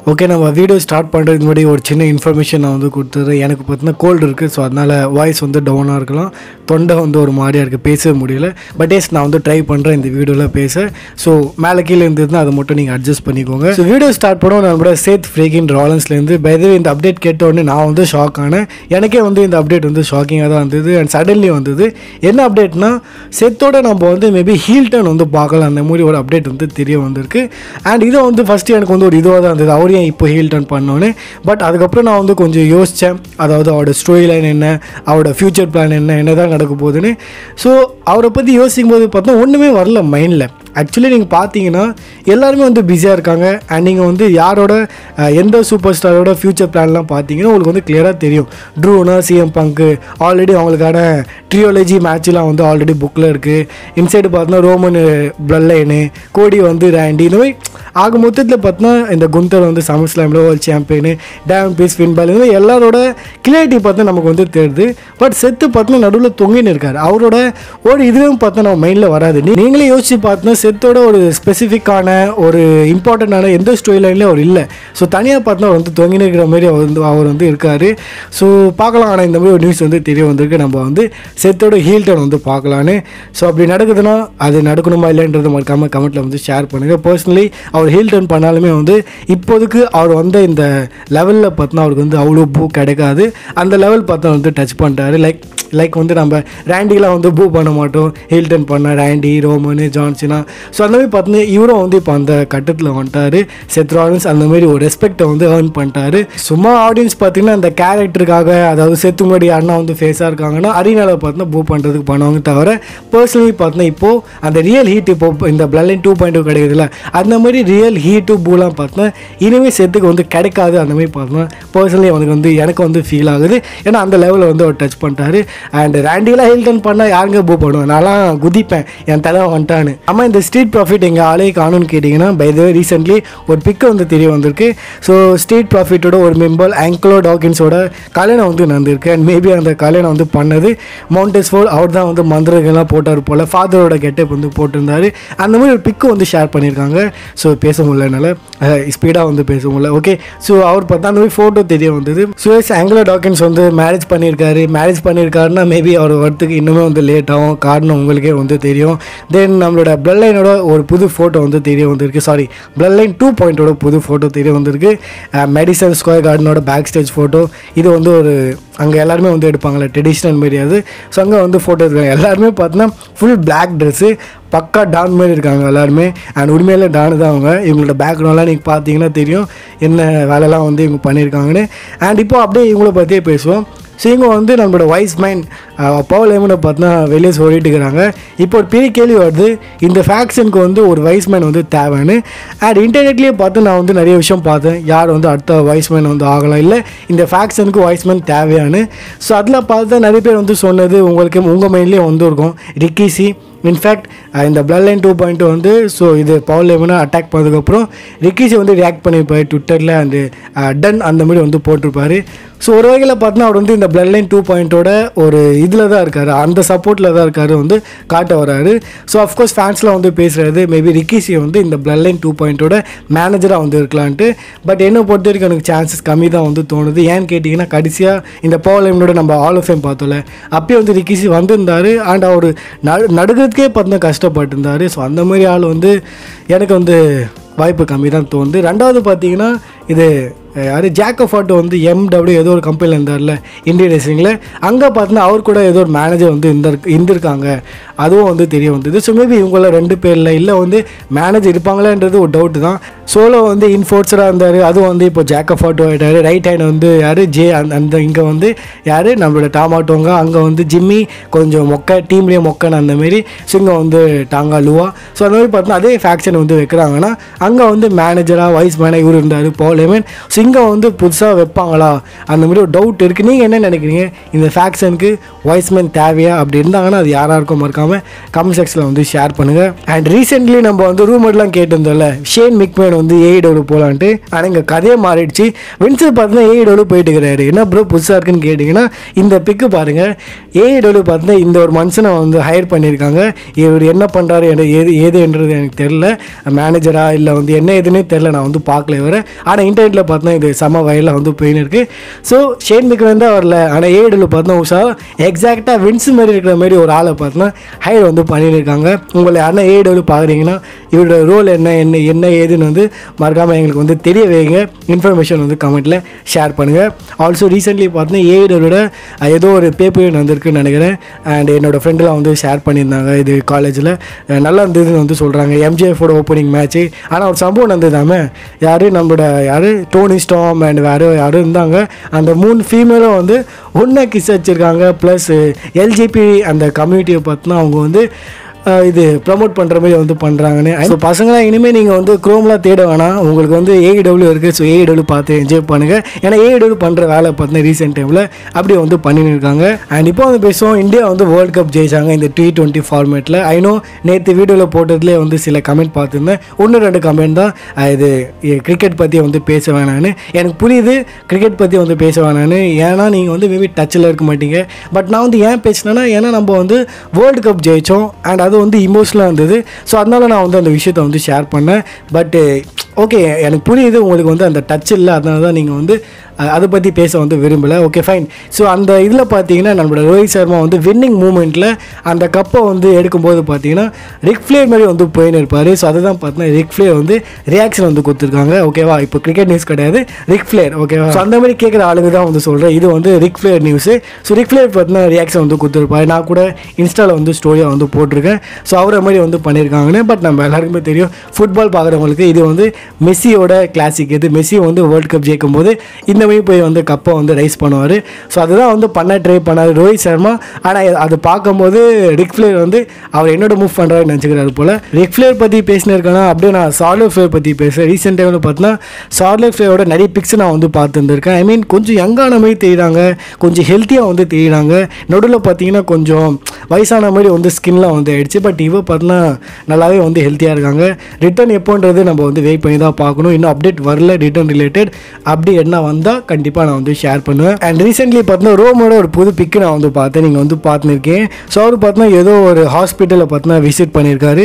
okay நம்ம video start பண்ணுறதுக்கு முன்னாடி ஒரு சின்ன இன்ஃபர்மேஷன் நான் வந்து கொடுத்துறேன் எனக்கு பார்த்தீங்கன்னா கோல்டு இருக்குது ஸோ அதனால் வாய்ஸ் வந்து டவுனாக இருக்கலாம் தொண்டை வந்து ஒரு மாதிரியாக இருக்குது பேசவே முடியல பட் எஸ் நான் வந்து ட்ரை பண்ணுறேன் இந்த வீடியோவில் பேச ஸோ மேலே கீழே இருந்ததுன்னா அதை மட்டும் நீங்கள் அட்ஜஸ்ட் பண்ணிக்கோங்க ஸோ வீடியோ ஸ்டார்ட் பண்ணுவோம் நம்மளோட சேத் ஃப்ரேகின் ராலன்ஸ்லேருந்து பைதவே இந்த அப்டேட் கேட்ட உடனே நான் வந்து ஷாக் ஆனேன் எனக்கே வந்து இந்த அப்டேட் வந்து ஷாக்கிங்காக தான் இருந்தது அண்ட் சடன்லி வந்தது என்ன அப்டேட்னா செத்தோட நம்ம வந்து மேபி ஹீல் டர்ன் வந்து பார்க்கலாம் அந்த மாதிரி ஒரு அப்டேட் வந்து தெரிய வந்திருக்கு அண்ட் இதை வந்து ஃபஸ்ட்டு எனக்கு வந்து ஒரு இதுவாக தான் இருந்தது அவர் ஏன் இப்போ ஹீல் டர்ன் பண்ணோன்னு பட் அதுக்கப்புறம் நான் வந்து கொஞ்சம் யோசித்தேன் அதாவது அவரோட ஸ்டோரி லைன் என்ன அவரோட ஃப்யூச்சர் பிளான் என்ன என்ன தான் நடக்க போகுதுன்னு ஸோ அவரை பற்றி யோசிக்கும் போது பார்த்தா ஒன்றுமே வரல மைண்டில் ஆக்சுவலி நீங்கள் பார்த்தீங்கன்னா எல்லாருமே வந்து பிஸியாக இருக்காங்க அண்ட் நீங்கள் வந்து யாரோட அஹ், எந்த சூப்பர் ஸ்டாரோட ஃப்யூச்சர் பிளான்லாம் பார்த்தீங்கன்னா உங்களுக்கு வந்து கிளியராக தெரியும் ட்ரூனா சிஎம் பங்கு ஆல்ரெடி அவங்களுக்கான ட்ரியோலஜி மேட்ச்லாம் வந்து ஆல்ரெடி புக்கில் இருக்குது இன்சைடு பார்த்தோன்னா ரோமன் பிளல்லைனு கோடி வந்து ரேண்டி இந்த மாதிரி ஆக மொத்தத்தில் பார்த்தோன்னா இந்த குந்தர் வந்து சமர் ஸ்லாமில் வேர்ல்ட் சாம்பியனு டேம் பீஸ் ஃபின்பால் இந்த மாதிரி எல்லாரோட கிளியாரிட்டி பார்த்தா நமக்கு வந்து தெரியுது பட் செத்து பார்த்தோன்னா நடுவில் தொங்கின்னு இருக்கார் அவரோட ஒரு இதுவும் பார்த்தா நம்ம மைண்டில் வராது நீ- நீங்களே யோசிச்சு பார்த்தோன்னா செத்தோட ஒரு ஸ்பெசிஃபிக்கான ஒரு இம்பார்ட்டண்ட்டான எந்த ஸ்டோரி லைன்லேயும் அவர் இல்லை ஸோ தனியாக பார்த்தா அவர் வந்து தொங்கின்னு இருக்கிற மாதிரி அவர் வந்து அவர் வந்து இருக்கார் ஸோ பார்க்கலாம் ஆனால் இந்த மாதிரி ஒரு நியூஸ் வந்து தெரிய வந்திருக்கு நம்ம வந்து செத்தோட ஹீல் டர்ன் வந்து பார்க்கலான்னு ஸோ அப்படி நடக்குதுன்னா அது நடக்கணுமா இல்லைன்றது மறக்காமல் கமெண்ட்டில் வந்து ஷேர் பண்ணுங்கள் பர்சனலி அவர் ஹீல் டர்ன் பண்ணாலுமே வந்து இப்போதைக்கு அவர் வந்த இந்த லெவலில் பார்த்தோன்னா அவருக்கு வந்து அவ்வளோ பூ கிடைக்காது அந்த லெவல் பார்த்தா வந்து டச் பண்ணிட்டாரு லைக் லைக் வந்து நம்ம ரேண்டிலாம் வந்து பூ பண்ண மாட்டோம் ஹில்டன் பண்ண ரேண்டி ரோமனு ஜான்சினா ஸோ அந்த மாதிரி பார்த்தீங்கன்னா இவரும் வந்து இப்போ அந்த கட்டத்தில் வந்துட்டாரு செத்ராலன்ஸ் அந்த மாதிரி ஒரு ரெஸ்பெக்டை வந்து ஏர்ன் பண்ணிட்டாரு சும்மா ஆடியன்ஸ் பார்த்தீங்கன்னா அந்த கேரக்டருக்காக அதாவது செத்து முன்னாடி அண்ணா வந்து ஃபேஸாக இருக்காங்கன்னா அரினால பார்த்தீங்கன்னா பூ பண்ணுறதுக்கு பண்ணுவாங்க தவிர பர்சனலி பார்த்தீங்கன்னா இப்போது அந்த ரியல் ஹீட் இப்போ இந்த bloodline two point two கிடைக்குதுல்ல அந்த மாதிரி ரியல் ஹீட்டு பூலாம் பார்த்தீங்கன்னா இனிமேல் செத்துக்கு வந்து கிடைக்காது அந்த மாதிரி பார்த்தோம்னா பர்சனலி அவனுக்கு வந்து எனக்கு வந்து ஃபீல் ஆகுது ஏன்னா அந்த லெவலில் வந்து அவர் டச் பண்ணிட்டாரு அண்ட் ரேண்டிலாம் ஹில்டன் பண்ணால் யாருங்க பூ பண்ணுவேன் நான்லாம் குதிப்பேன் என் தலை வந்துட்டான்னு ஆமாம் இந்த ஸ்ட்ரீட் ப்ராஃபிட் எங்கள் ஆளே காணும்னு கேட்டிங்கன்னா பை த ரீசெண்ட்லி ஒரு பிக்கு வந்து தெரிய வந்திருக்கு ஸோ ஸ்ட்ரீட் ப்ராஃபிட்டோட ஒரு மெம்பர் ஆங்கிலோ டாக்கின்ஸோட கல்யாணம் வந்து நடந்திருக்கு அண்ட் மேபி அந்த கல்யாணம் வந்து பண்ணது மவுண்டஸ் ஃபோல் அவர் தான் வந்து மந்திரங்கள்லாம் போட்டார் போல் ஃபாதரோட கெட்டப் வந்து போட்டிருந்தாரு அந்த மாதிரி ஒரு பிக்கு வந்து ஷேர் பண்ணியிருக்காங்க ஸோ பேச முடியல என்னால் ஸ்பீடாக வந்து பேச முடியல ஓகே ஸோ அவர் பார்த்தா அந்த மாதிரி ஃபோட்டோ தெரிய வந்தது சுயஸ் ஆங்கிலோ டாக்கின்ஸ் வந்து மேரேஜ் பண்ணியிருக்காரு மேரேஜ் பண்ணியிருக்காருன்னா மேபி அவர் வரத்துக்கு இன்னுமே வந்து லேட் ஆகும் காரணம் உங்களுக்கே வந்து தெரியும் தென் நம்மளோட பிளட் லைனோட ஒரு புது ஃபோட்டோ வந்து தெரிய வந்திருக்கு சாரி பிளட் லைன் டூ பாயிண்டோட புது ஃபோட்டோ தெரிய வந்திருக்கு மெடிசன் ஸ்கொயர் கார்டனோட பேக் ஸ்டேஜ் ஃபோட்டோ இது வந்து ஒரு அங்கே எல்லாருமே வந்து எடுப்பாங்களே ட்ரெடிஷ்னல் மாரி அது ஸோ அங்கே வந்து ஃபோட்டோ எடுக்காங்க எல்லாருமே பார்த்தீங்கன்னா ஃபுல் பிளாக் ட்ரெஸ்ஸு பக்கா டான் மாதிரி இருக்காங்க எல்லாருமே அண்ட் உண்மையிலே டானு தான் அவங்க இவங்களோட பேக்ரவுண்ட்லாம் நீங்கள் பார்த்தீங்கன்னா தெரியும் என்ன வேலைலாம் வந்து இவங்க பண்ணியிருக்காங்கன்னு அண்ட் இப்போ அப்படியே இவங்கள பற்றியே பேசுவோம் ஸோ இவங்க வந்து நம்மளோட வைஸ் மைண்ட் பவர் லேமனை பார்த்தா வெளியே சொல்லிட்டு இருக்கிறாங்க இப்போ ஒரு பெரிய கேள்வி வருது இந்த ஃபேக்ஷனுக்கு வந்து ஒரு வைஸ் மேன் வந்து தேவைன்னு அண்ட் இன்டர்நெட்லேயே பார்த்து நான் வந்து நிறைய விஷயம் பார்த்தேன் யார் வந்து அடுத்த வைஸ் மேன் வந்து ஆகலாம் இல்லை இந்த ஃபேக்ஷனுக்கு வைஸ் மேன் தேவையான்னு ஸோ அதில் பார்த்தா நிறைய பேர் வந்து சொன்னது உங்களுக்கு உங்கள் மைண்ட்லேயே வந்து இருக்கும் ரிக்கிசி இன்ஃபேக்ட் இந்த பிளட் லைன் டூ பாயிண்ட் வந்து ஸோ இது பவர் லெவனை அட்டாக் பண்ணதுக்கப்புறம் ரிக்கிசி வந்து ரியாக்ட் பண்ணியிருப்பார் ட்விட்டரில் அண்டு டன் அந்த மாதிரி வந்து போட்டிருப்பாரு ஸோ ஒரு வகையில் பார்த்தீங்கன்னா அவர் வந்து இந்த பிளட் லைன் டூ பாயிண்ட்டோட ஒரு இதில் தான் இருக்கார் அந்த சப்போர்ட்டில் தான் இருக்கார் வந்து காட்ட வராரு ஸோ அஃப்கோர்ஸ் ஃபேன்ஸ்லாம் வந்து பேசுகிறது மேபி ரிக்கிசி வந்து இந்த பிளட் லைன் டூ பாயிண்ட்டோட மேனேஜராக வந்து இருக்கலான்ட்டு பட் என்னை பொறுத்த வரைக்கும் எனக்கு சான்சஸ் கம்மி தான் வந்து தோணுது ஏன்னு கேட்டிங்கன்னா கடைசியாக இந்த பவர் லைனோட நம்ம ஆல் ஆஃப் ஃபேம் பார்த்தோம்ல அப்பயே வந்து ரிக்கிசி வந்திருந்தார் அண்ட் அவர் நடு நடுக்கிறதுக்கே பார்த்தா கஷ்டப்பட்டிருந்தார் ஸோ அந்த மாதிரி ஆள் வந்து எனக்கு வந்து வாய்ப்பு கம்மி தான் தோணுது ரெண்டாவது பார்த்தீங்கன்னா இது யார் ஜாக்கப் ஆட்டோ வந்து எம்டபிள்யூ ஏதோ ஒரு கம்பெனியில் இருந்தார்ல இந்தியன் ரேசிங்கில் அங்கே பார்த்தீங்கன்னா அவர் கூட ஏதோ ஒரு மேனேஜர் வந்து இந்த இருந்திருக்காங்க அதுவும் வந்து தெரிய வந்தது ஸோ மேபி இவங்கள ரெண்டு பேரில் இல்லை வந்து மேனேஜர் இருப்பாங்களான்றது ஒரு டவுட் தான் சோலோ வந்து இன்ஃபோர்ஸராக இருந்தார் அதுவும் வந்து இப்போ ஜாக்கப் ஆட்டோ ஆகிட்டாரு ரைட் ஹேண்ட் வந்து யார் ஜே அந்த அந்த இங்கே வந்து யார் நம்மளோட டாமாட்டோங்க அங்கே வந்து ஜிம்மி கொஞ்சம் மொக்க டீம்லேயே மொக்கன்னு அந்த மாரி ஸோ இங்கே வந்து டாங்கா லுவா ஸோ அந்த மாதிரி பார்த்தீங்கன்னா அதே ஃபேக்ஷன் வந்து வைக்கிறாங்கன்னா அங்கே வந்து மேனேஜராக வைஸ் மேனாக இவர் இருந்தார் பால் லேமன் ஸோ இங்கே வந்து புதுசாக வைப்பாங்களா அந்த மாதிரி ஒரு டவுட் இருக்குது நீங்கள் என்ன நினைக்கிறீங்க இந்த ஃபேக்ஷனுக்கு வாய்ஸ்மேன் தேவையா அப்படி இருந்தாங்கன்னா அது யாராக இருக்கும் மறக்காமல் கமெண்ட் செக்ஷனில் வந்து ஷேர் பண்ணுங்கள் அண்ட் ரீசெண்ட்லி நம்ம வந்து ரூமர்லாம் கேட்டிருந்தோம்ல ஷேன் மிக்மேன் வந்து ஏஐடபிள்யூ போகலான்ட்டு ஆனால் இங்கே கதையே மாறிடுச்சு வின்சர் பார்த்தீங்கன்னா ஏஐடபிள்யூ போயிட்டு இருக்கிறாரு என்ன ப்ரோ புதுசாக இருக்குன்னு கேட்டிங்கன்னா இந்த பிக்கு பாருங்கள் ஏஐடபிள்யூ பார்த்தீங்கன்னா இந்த ஒரு மனுஷனை வந்து ஹையர் பண்ணியிருக்காங்க இவர் என்ன பண்ணுறாரு என்ன ஏது ஏதுன்றது எனக்கு தெரில மேனேஜரா இல்லை வந்து என்ன ஏதுன்னே தெரில நான் வந்து பார்க்கல இவரை ஆனால் இன்டர்நெட்டில் பார்த்தீங்கன்னா இது செம வயலில் வந்து போயின்னு இருக்குது ஸோ ஷேன் மிக்மேன் தான் வரல ஆனால் ஏஐடபிள்யூ பார்த்தா உஷா எக்ஸாக்டாக வின்ஸ் மாதிரி இருக்கிற மாதிரி ஒரு ஆளை பார்த்தீங்கன்னா ஹையர் வந்து பண்ணியிருக்காங்க உங்களை யாருன்னா ஏஐடபிள்யூ பார்க்குறீங்கன்னா இவரோட ரோல் என்ன என்ன என்ன ஏதுன்னு வந்து மறக்காமல் எங்களுக்கு வந்து தெரிய வைங்க இன்ஃபர்மேஷன் வந்து கமெண்ட்டில் ஷேர் பண்ணுங்கள் ஆல்சோ ரீசெண்ட்லி பார்த்தீங்கன்னா ஏஐடபிள்யூட ஏதோ ஒரு பேப்பர் வந்திருக்குன்னு நினைக்கிறேன் அண்ட் என்னோடய ஃப்ரெண்டெலாம் வந்து ஷேர் பண்ணியிருந்தாங்க இது காலேஜில் நல்லா இருந்ததுன்னு வந்து சொல்கிறாங்க எம்ஜிஎஃபோட ஓப்பனிங் மேட்ச்சு ஆனால் ஒரு சம்பவம் நடந்ததாமே யார் நம்மளோட யார் டோனி ஸ்டாம் அண்ட் வேறு யாரும் இருந்தாங்க அந்த மூணு ஃபீமேலும் வந்து ஒன்றா கிஸ் வச்சுருக்காங்க ப்ளஸ் எல்ஜிபி அந்த கம்யூனிட்டியை பார்த்தினா அவங்க வந்து அஹ், இது ப்ரமோட் பண்ணுற மாதிரி வந்து பண்ணுறாங்கன்னு ஸோ பசங்களாம் இனிமேல் நீங்கள் வந்து குரோம்லாம் தேட வேணாம் உங்களுக்கு வந்து ஏஇடபிள்யூ இருக்குது ஸோ ஏஇடபிள்யூ பார்த்து என்ஜாய் பண்ணுங்கள் ஏன்னா ஏஇடபிள்யூ பண்ணுற வேலை பார்த்தீங்கன்னா ரீசெண்ட் டைமில் அப்படியே வந்து பண்ணின்னு இருக்காங்க அண்ட் இப்போ வந்து பேசுவோம் இந்தியா வந்து வேர்ல்ட் கப் ஜெயிச்சாங்க இந்த டி டுவெண்ட்டி ஃபார்மேட்டில் ஐநோ நேற்று வீடியோவில் போட்டதுலேயே வந்து சில கமெண்ட் பார்த்துருந்தேன் ஒன்று ரெண்டு கமெண்ட் தான் அஹ், இது கிரிக்கெட் பற்றி வந்து பேச வேணான்னு எனக்கு புரியுது கிரிக்கெட் பற்றி வந்து பேச வேணான்னு ஏன்னா நீங்கள் வந்து மேபி டச்சில் இருக்க மாட்டீங்க பட் நான் வந்து ஏன் பேசினேன்னா ஏன்னா நம்ம வந்து வேர்ல்டு கப் ஜெயித்தோம் அண்ட் அது வந்து இமோஷனலாக இருந்தது ஸோ அதனால நான் வந்து அந்த விஷயத்தை வந்து ஷேர் பண்ணேன் பட்டு ஓகே எனக்கு புரியுது உங்களுக்கு வந்து அந்த டச் இல்லை அதனால தான் நீங்கள் வந்து அஹ், அதை பற்றி பேச வந்து விரும்பலை ஓகே ஃபைன் ஸோ அந்த இதில் பார்த்தீங்கன்னா நம்மளோட ரோஹித் சர்மா வந்து வின்னிங் மூமெண்ட்டில் அந்த கப்பை வந்து எடுக்கும்போது பார்த்தீங்கன்னா ரிக் ஃப்ளேர் மாதிரி வந்து போயின்னு இருப்பார் ஸோ அதை தான் பார்த்தீங்கன்னா ரிக் ஃப்ளேர் வந்து ரியாக்ஷன் வந்து கொடுத்துருக்காங்க ஓகேவா இப்போ கிரிக்கெட் நியூஸ் கிடையாது ரிக் ஃப்ளேர் ஓகேவா ஸோ அந்த மாதிரி கேட்குற ஆளுங்க தான் வந்து சொல்கிறேன் இது வந்து Ric Flair news so Ric Flair பார்த்தீங்கன்னா ரியாக்ஷன் வந்து கொடுத்துருப்பாரு நான் கூட இன்ஸ்டாவில் வந்து ஸ்டோரியாக வந்து போட்டிருக்கேன் ஸோ அவரை மாதிரி வந்து பண்ணியிருக்காங்கன்னு பட் நம்ம எல்லாருக்குமே தெரியும் ஃபுட்பால் பார்க்குறவங்களுக்கு இது வந்து மெஸ்ஸியோட கிளாசிக் இது மெஸ்ஸி வந்து வேர்ல்ட் கப் ஜெயிக்கும் போது இந்த மாதிரி போய் வந்து கப்பை வந்து ரைஸ் பண்ணுவார் ஸோ அதுதான் வந்து பண்ண ட்ரை பண்ணார் ரோஹித் சர்மா ஆனால் அது பார்க்கும்போது ரிக் ஃப்ளேர் வந்து அவர் என்னோட மூவ் பண்ணுறாருன்னு நினச்சிக்கிறாரு போல் ரிக் ஃப்ளேர் பற்றி பேசினிருக்கேன்னா அப்படியே நான் சார்லர் ஃப்ளேர் பற்றி பேசுகிறேன் ரீசெண்ட் டைமில் பார்த்தீங்கன்னா சார்லர் ஃப்ளேரோட நிறைய பிக்ஸ் நான் வந்து பார்த்துருந்துருக்கேன் ஐ மீன் கொஞ்சம் யங்கான மாதிரி தெரியுறாங்க கொஞ்சம் ஹெல்த்தியாக வந்து தெரியுறாங்க நடுவில் பார்த்தீங்கன்னா கொஞ்சம் வயசான மாதிரி வந்து ஸ்கின்லாம் வந்து ஆயிடுச்சு பட் இவ பார்த்தீங்கன்னா நல்லாவே வந்து ஹெல்த்தியாக இருக்காங்க ரிட்டர்ன் எப்போன்றது நம்ம வந்து வெயிட் பண்ணி தான் பார்க்கணும் இன்னும் அப்டேட் வரல ரிட்டர்ன் ரிலேட்டட் அப்படி என்ன வந்தால் கண்டிப்பாக நான் வந்து ஷேர் பண்ணுவேன் அண்ட் ரீசெண்ட்லி பார்த்தீங்கன்னா ரோமோட ஒரு புது பிக்கு நான் வந்து பார்த்தேன் நீங்கள் வந்து பார்த்துருக்கேன் ஸோ அவர் பார்த்தீங்கன்னா ஏதோ ஒரு ஹாஸ்பிட்டலில் பார்த்தீங்கன்னா விசிட் பண்ணியிருக்காரு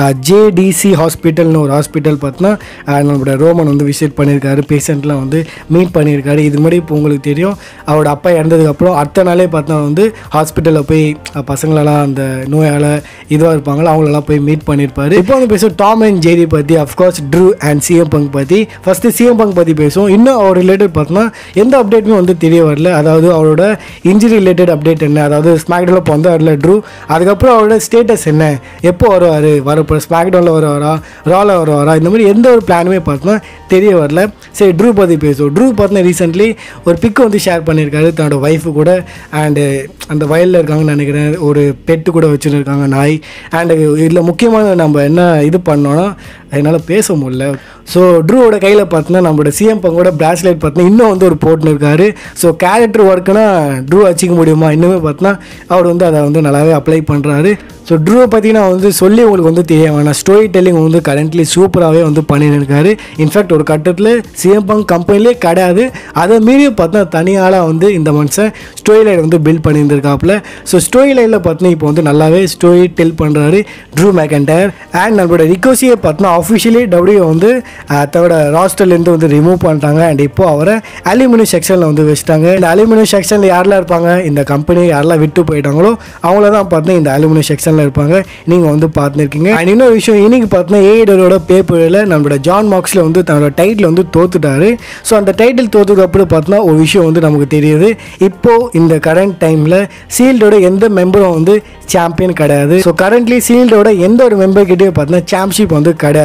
ஜேடிசி ஹாஸ்பிட்டல்னு ஒரு ஹாஸ்பிட்டல் பார்த்தீங்கன்னா அஹ், நம்மளோட ரோமன் வந்து விசிட் பண்ணியிருக்காரு பேஷண்ட்லாம் வந்து மீட் பண்ணியிருக்காரு இது மாதிரி இப்போ உங்களுக்கு தெரியும் அவரோட அப்பா இறந்ததுக்கப்புறம் அடுத்த நாளே பார்த்தா வந்து ஹாஸ்பிட்டலில் போய் அஹ், பசங்களெல்லாம் அந்த நோயால் இதுவாக இருப்பாங்களோ அவங்களெல்லாம் போய் மீட் பண்ணியிருப்பாரு இப்போ வந்து பேசுவோம் டாம் அண்ட் ஜெரி பற்றி of course Drew and CM Punk பற்றி ஃபஸ்ட்டு சிஎம் பங்க் பற்றி பேசுவோம் இன்னும் அவர் ரிலேட்டட் பார்த்தோன்னா எந்த அப்டேட்டுமே வந்து தெரிய வரல அதாவது அவரோட இன்ஜுரி ரிலேட்டட் அப்டேட் என்ன அதாவது ஸ்மாக்டவுனில் இப்போ வந்து வரல ட்ரூ அதுக்கப்புறம் அவரோட ஸ்டேட்டஸ் என்ன எப்போ வருவார் வரப்போ ஸ்மாக்டவுனில் வருவாரா ராவில் வருவாரா இந்த மாதிரி எந்த ஒரு பிளானுமே பார்த்தோன்னா தெரிய வரல சரி ட்ரூ பற்றி பேசுவோம் ட்ரூ பார்த்தோன்னா ரீசெண்ட்லி ஒரு பிக் வந்து ஷேர் பண்ணியிருக்காரு தன்னோட ஒய்ஃபு கூட அண்டு அந்த வயலில் இருக்காங்கன்னு நினைக்கிறேன் ஒரு பெட்டு கூட வச்சுன்னு இருக்காங்க நாய் அண்டு இதில் முக்கியமான நம்ம என்ன இது பண்ணோன்னா என்னால் பேச முடியல ஸோ ட்ரூவோட கையில் பார்த்தீங்கன்னா நம்மளோட சிஎம் பங்கோட பிராஸ்லெட் பார்த்தீங்கன்னா இன்னும் வந்து ஒரு போட்டுன்னு இருக்காரு ஸோ கேரக்டர் ஒர்க்குனா ட்ரூ வச்சிக்க முடியுமா இன்னுமே பார்த்தீங்கன்னா அவர் வந்து அதை வந்து நல்லாவே அப்ளை பண்ணுறாரு ஸோ ட்ரூவை பற்றி நான் வந்து சொல்லி உங்களுக்கு வந்து தெரிய வேணாம் ஸ்டோரி டெல்லிங் வந்து கரண்ட்லி சூப்பராகவே வந்து பண்ணின்னு இருக்காரு இன்ஃபேக்ட் ஒரு கட்டத்தில் சிஎம் பங்க் கம்பெனிலே கிடையாது அதை மீறி பார்த்தா தனியாளாக வந்து இந்த மனுஷன் ஸ்டோரி லைன் வந்து பில்ட் பண்ணியிருந்திருக்காப்புல ஸோ ஸ்டோரி லைனில் பார்த்தீங்கன்னா இப்போ வந்து நல்லாவே ஸ்டோரி டெல் பண்ணுறாரு ட்ரூ மேக்கண்டர் அண்ட் நம்மளோட ரிகோசியை பார்த்தீங்கன்னா அஃபிஷியலி டபிள்யூ வந்து அஹ், தன்னோட ராஸ்டர்லேருந்து வந்து ரிமூவ் பண்ணிட்டாங்க அண்ட் இப்போ அவரை அலுமினியம் செக்ஷனில் வந்து வச்சுட்டாங்க இந்த அலுமினியம் செக்ஷனில் யாரெல்லாம் இருப்பாங்க இந்த கம்பெனி யாரெல்லாம் விட்டு போயிட்டாங்களோ அவங்கள தான் பார்த்தீங்கன்னா இந்த அலுமினியம் செக்ஷனில் இருப்பாங்க நீங்கள் வந்து பார்த்துருக்கீங்க அண்ட் இன்னொரு விஷயம் இன்னைக்கு பார்த்தீங்கன்னா ஏடரோட பேப்பரில் நம்மளோட ஜான் மார்க்ஸில் வந்து தன்னோட டைட்டில் வந்து தோத்துட்டாரு ஸோ அந்த டைட்டில் தோத்துக்கு அப்புறம் பார்த்தீங்கன்னா ஒரு விஷயம் வந்து நமக்கு தெரியுது இப்போ இந்த கரண்ட் டைமில் சீல்டோட எந்த மெம்பரும் வந்து சாம்பியன் கிடையாது ஸோ கரண்ட்லி சீல்டோட எந்த ஒரு மெம்பர் கிட்டேயும் பார்த்தீங்கன்னா சாம்பியன்ஷிப் வந்து கிடையாது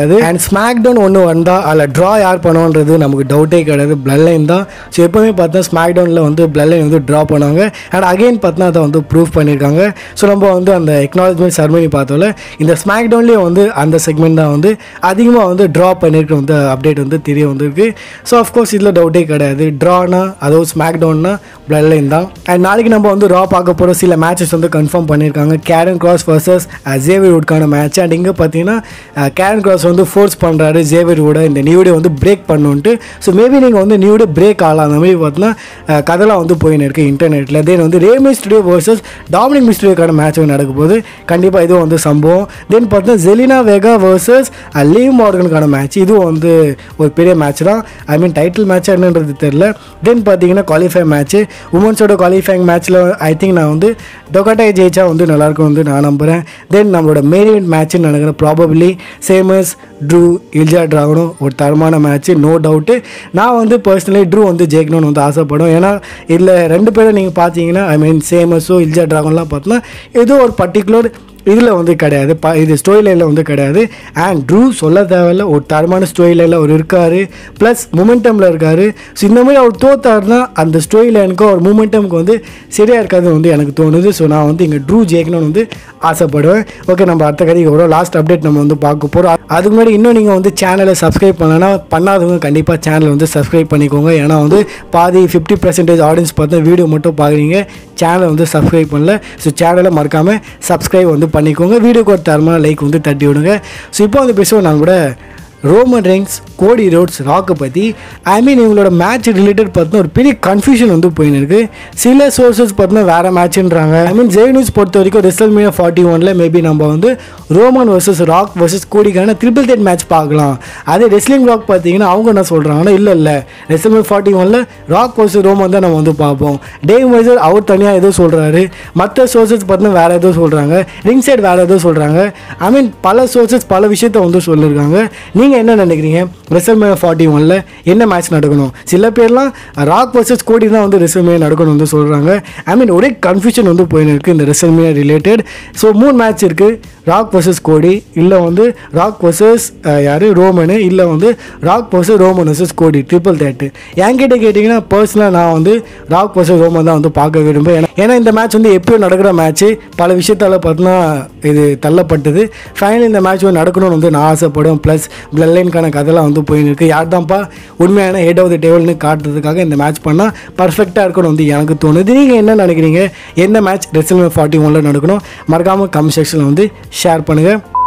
கிடையாது அண்ட் ஸ்மாக் டவுன் ஒன்று வந்தால் அதில் ட்ரா யார் பண்ணுவோன்றது நமக்கு டவுட்டே கிடையாது பிளட் லைன் தான் ஸோ எப்போவுமே பார்த்தா ஸ்மாக் டவுனில் வந்து பிளட் லைன் வந்து ட்ரா பண்ணுவாங்க அண்ட் அகைன் பார்த்தா அதை வந்து ப்ரூவ் பண்ணியிருக்காங்க ஸோ நம்ம வந்து அந்த எக்னாலஜ்மெண்ட் சர்மனி பார்த்தோம்ல இந்த ஸ்மாக் டவுன்லேயே வந்து அந்த செக்மெண்ட் தான் வந்து அதிகமாக வந்து ட்ரா பண்ணியிருக்க வந்து அப்டேட் வந்து தெரிய வந்திருக்கு ஸோ அஃப்கோர்ஸ் இதில் டவுட்டே கிடையாது ட்ரானா அதுவும் ஸ்மாக் டவுன்னா பிளட் லைன் தான் அண்ட் நாளைக்கு நம்ம வந்து ரா பார்க்க போகிற சில மேட்சஸ் வந்து கன்ஃபார்ம் பண்ணியிருக்காங்க கேரன் கிராஸ் வர்சஸ் ஜேவியர் வுட்கான மேட்ச் அண்ட் இங்கே பார்த்தீங்கன்னா கேரன் கிராஸ் வந்து ஃபோர்ஸ் பண்ணுறாரு ஜேவியர் வுட இந்த நியூடே வந்து பிரேக் பண்ணுன்ட்டு ஸோ மேபி நீங்கள் வந்து நியூடே பிரேக் ஆகலாம் அந்த மாதிரி பார்த்தீங்கன்னா கதெல்லாம் வந்து போயின்னு இருக்குது இன்டர்நெட்டில் தென் வந்து ரேமே ஸ்டுடியோ வர்சஸ் டாமினிக் மிஸ்டுடியோக்கான மேட்ச் வந்து நடக்க போகுது கண்டிப்பாக இதுவும் வந்து சம்பவம் தென் பார்த்தீங்கன்னா ஜெலினா வேகா வர்சஸ் லீவ் மார்கனுக்கான மேட்ச் இதுவும் வந்து ஒரு பெரிய மேட்ச் தான் ஐ மீன் டைட்டில் மேட்ச் என்னன்றது தெரில தென் பார்த்தீங்கன்னா குவாலிஃபை மேட்ச்சு உமன்ஸோட குவாலிஃபைங் மேட்ச்சில் ஐ திங்க் நான் வந்து டொகாட்டை ஜெயிச்சா வந்து நல்லாயிருக்கும் வந்து நான் நம்புகிறேன் தென் நம்மளோட மெயின் இவெண்ட் மேட்ச்னு நினைக்கிறேன் ப்ராபப்ளி சேமஸ் ட்ரூ இல்ஜா ட்ராகனும் ஒரு தரமான மேட்ச்சு நோ டவுட்டு நான் வந்து பர்சனலி ட்ரூ வந்து ஜெயிக்கணும்னு வந்து ஆசைப்படும் ஏன்னா இதில் ரெண்டு பேரும் நீங்கள் பார்த்தீங்கன்னா ஐ மீன் சேமஸோ இல்ஜா ட்ராகன்லாம் பார்த்தோன்னா ஏதோ ஒரு பர்டிகுலர் இதில் வந்து கிடையாது ப இது ஸ்டோரி லைனில் வந்து கிடையாது அண்ட் ட்ரூ சொல்ல தேவையில்ல ஒரு தரமான ஸ்டோரி லைனில் அவர் இருக்கார் ப்ளஸ் மொமெண்டமில் இருக்கார் ஸோ இந்த மாதிரி அவர் தோத்தாருன்னா அந்த ஸ்டோரி லைனுக்கும் ஒரு மூமெண்டமுக்கு வந்து சரியாக இருக்காது வந்து எனக்கு தோணுது ஸோ நான் வந்து இங்கே ட்ரூ ஜெயிக்கணும்னு வந்து ஆசைப்படுவேன் ஓகே நம்ம அடுத்த கதைக்கு வரும் லாஸ்ட் அப்டேட் நம்ம வந்து பார்க்க போகிறோம் அதுக்கு முன்னாடி இன்னும் நீங்கள் வந்து சேனலை சப்ஸ்கிரைப் பண்ணலன்னா பண்ணாதவங்க கண்டிப்பாக சேனலை வந்து சப்ஸ்கிரைப் பண்ணிக்கோங்க ஏன்னா வந்து பாதி ஃபிஃப்டி பர்சன்டேஜ் ஆடியன்ஸ் பார்த்தா வீடியோ மட்டும் பார்க்குறீங்க சேனலை வந்து சப்ஸ்கிரைப் பண்ணல ஸோ சேனலை மறக்காமல் சப்ஸ்கிரைப் வந்து பண்ணிக்கோங்க வீடியோக்கு ஒரு தரமான லைக் வந்து தட்டி விடுங்க ஸோ இப்போ வந்து பேசுவோம் நான் கூட ரோமன் ரிங்ஸ் கோடி ரோட்ஸ் ராக்கை பற்றி ஐ மீன் இவங்களோட மேட்ச் ரிலேட்டட் பார்த்தீங்கன்னா ஒரு பெரிய கன்ஃபியூஷன் வந்து போயின்னு இருக்கு சில சோர்சஸ் பார்த்தீங்கன்னா வேறு மேட்ச்ன்றாங்க ஐ மீன் ஜெய் நியூஸ் பொறுத்த வரைக்கும் ரிசல் மீனா ஃபார்ட்டி ஒனில் மேபி நம்ம வந்து ரோமன் வர்சஸ் ராக் வர்சஸ் கோடிக்கான ட்ரிபிள் தேட் மேட்ச் பார்க்கலாம் அதே ரெஸ்லிங் ராக் பார்த்தீங்கன்னா அவங்க என்ன சொல்கிறாங்கன்னா இல்லை இல்லை ரெஸ்ல் மீன் ஃபார்ட்டி ஒனில் ராக் வர்சஸ் ரோமன் தான் நம்ம வந்து பார்ப்போம் டேவ் மைசர் அவர் தனியாக ஏதோ சொல்கிறாரு மற்ற சோர்சஸ் பார்த்தீங்கன்னா வேறு ஏதோ சொல்கிறாங்க ரிங் சைட் வேறு ஏதோ சொல்கிறாங்க ஐ மீன் பல சோர்சஸ் பல விஷயத்த வந்து சொல்லியிருக்காங்க நீங்கள் என்ன நினைக்கிறீங்க ரெசல்மே ஃபார்ட்டி ஒனில் என்ன மேட்ச் நடக்கணும் சில பேர்லாம் ராக் வர்சஸ் கோடி தான் வந்து ரெசல்மே நடக்கணும் வந்து சொல்கிறாங்க ஐ மீன் ஒரே கன்ஃபியூஷன் வந்து போயின்னு இருக்குது இந்த ரெசல்மே ரிலேட்டட் ஸோ மூணு மேட்ச் இருக்குது ராக் வர்சஸ் கோடி இல்லை வந்து ராக் வர்சஸ் யார் ரோமனு இல்லை வந்து Rock versus Roman versus Cody triple தேட்டு என்கிட்ட கேட்டிங்கன்னா பர்சனலாக நான் வந்து ராக் வர்சஸ் ரோமன் தான் வந்து பார்க்க விரும்புவேன் ஏன்னா ஏன்னா இந்த மேட்ச் வந்து எப்பயோ நடக்கிற மேட்ச்சு பல விஷயத்தால் பார்த்தீங்கன்னா இது தள்ளப்பட்டது ஃபைனல் இந்த மேட்ச் வந்து நடக்கணும்னு வந்து நான் ஆசைப்படுவேன் ப்ளஸ் பிளட் லைனுக்கான கதைலாம் வந்து போயின்னு இருக்கு யார் தான்ப்பா உண்மையான ஹெட் ஆஃப் த டேபிள்னு காட்டுறதுக்காக இந்த மேட்ச் பண்ணால் பர்ஃபெக்டாக இருக்கணும் வந்து எனக்கு தோணுது நீங்கள் என்ன நினைக்கிறீங்க எந்த மேட்ச் ரெசல்மே ஃபார்ட்டி ஒனில் நடக்கணும் மறக்காமல் கமெண்ட் செக்ஷனில் வந்து ஷேர் பண்ணுங்கள்